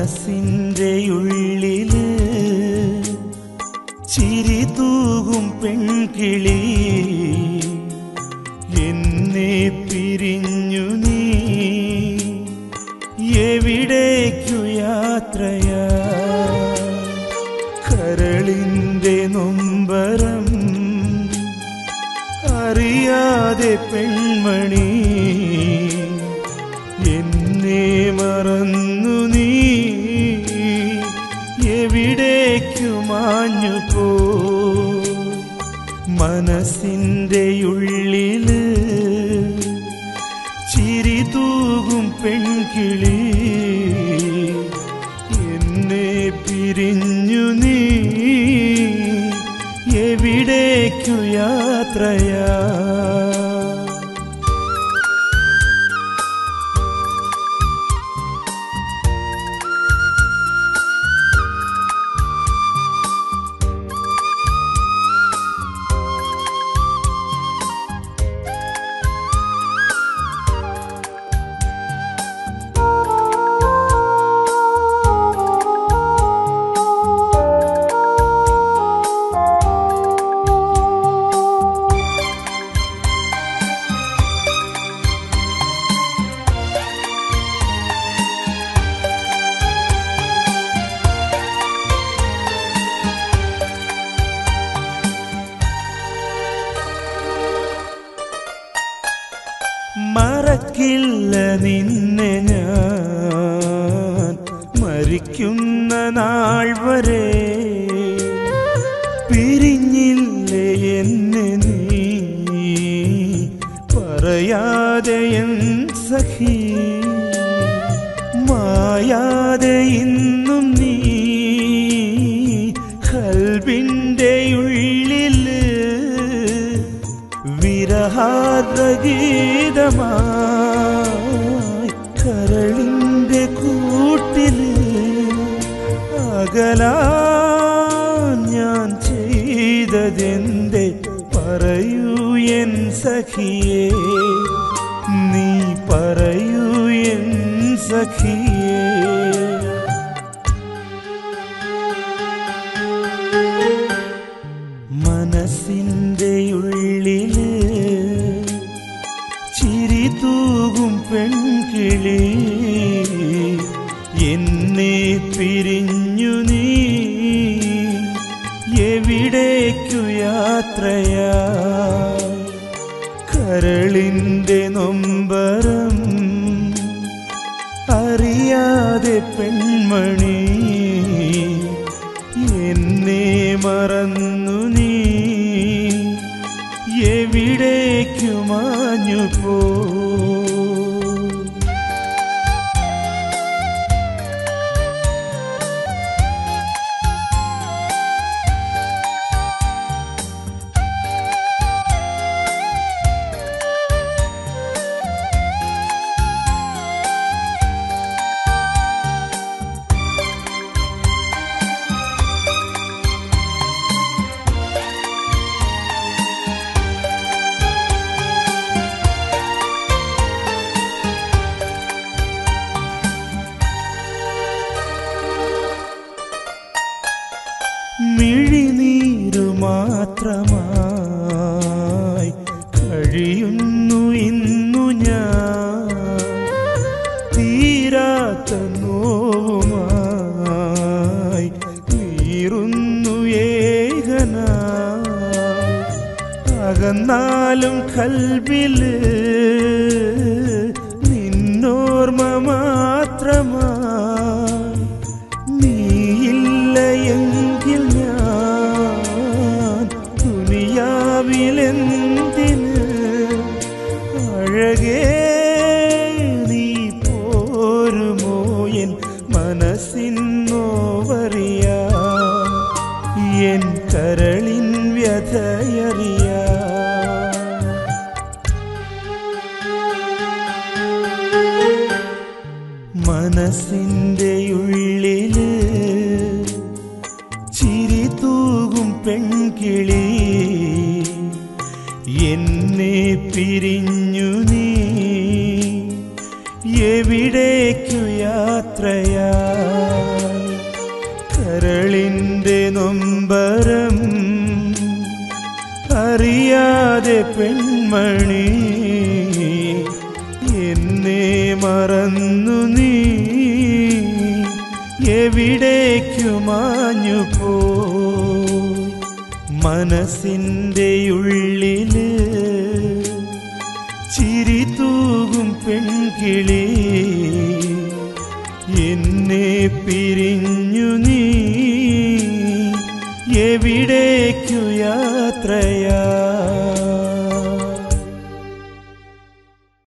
മനസ്സിൻ്റെ ഉള്ളില് ചിരി തൂകും പെൺകിളി എന്നെ പിരിഞ്ഞു നീ എവിടേക്കു യാത്രയാ കരളിൻ്റെ നൊമ്പരം അറിയാതെ പെൺമണി എന്നെ മറന്നു നീ എവിടേക്കു മാഞ്ഞു പോ മനസ്സിൻ്റെ ഉള്ളില് ചിരി തൂകും പെൺകിളി എന്നെ പിരിഞ്ഞു നീ എവിടേക്കു യാത്രയാ മറക്കില്ല നിന്നെ ഞാൻ മരിക്കുന്ന നാൾ വരെ പിരിഞ്ഞില്ലേ എന്നെ നീ പറയാതെ എൻ സഖി മായാതെ ഇന്നും നീ കൽബിൻ്റെ ഉള്ളില് വിരഹാദ്രഗീതമായി കരളിൻ്റെ കൂട്ടില് അകലാ ഞാൻ ചെയ്തതെന്റെ പറയൂ എൻ സഖിയേ നീ പറയൂ എൻ സഖിയേ മനസ്സിൻ്റെ ഉള്ളില് ചിരി തൂകും പെൺകിളി എന്നെ പിരിഞ്ഞു നീ എവിടേക്കു യാത്രയാ കരളിൻ്റെ നൊമ്പരം അറിയാതെ പെൺമണി എന്നെ മറന്നു നീ എവിടേക്കു മാഞ്ഞു പോ മിഴിനീരു മാത്രമായി കഴിയുന്നു ഇന്നു ഞാൻ തീരാത്ത നോവുമായി നീറുന്നു ഏകനാ അകന്നാലും കൽബില് നിന്നോർമ്മ മാത്രമായി നീയില്ല എങ്കിൽ ഞാൻ ദുനിയാവിലെന്തിന് അഴകേ നീ പോരുമോ എൻ മനസ്സിന്നോവറിയാ എൻ കരളിൻ വ്യഥയറിയാ മനസ്സിൻ്റെ ഉള്ളില് ചിരി തൂകും പെൺകിളി എന്നെ പിരിഞ്ഞു നീ എവിടെ എവിടേക്കു യാത്രയാ കരളിൻ്റെ നൊമ്പരം അറിയാതെ പെൺമണി എന്നെ മറന്നു നീ എവിടേക്കു മാഞ്ഞു പോ മനസ്സിൻ്റെ ഉള്ളില് ചിരി തൂകും പെൺകിളി എന്നെ പിരിഞ്ഞു നീ എവിടേക്കു യാത്രയാ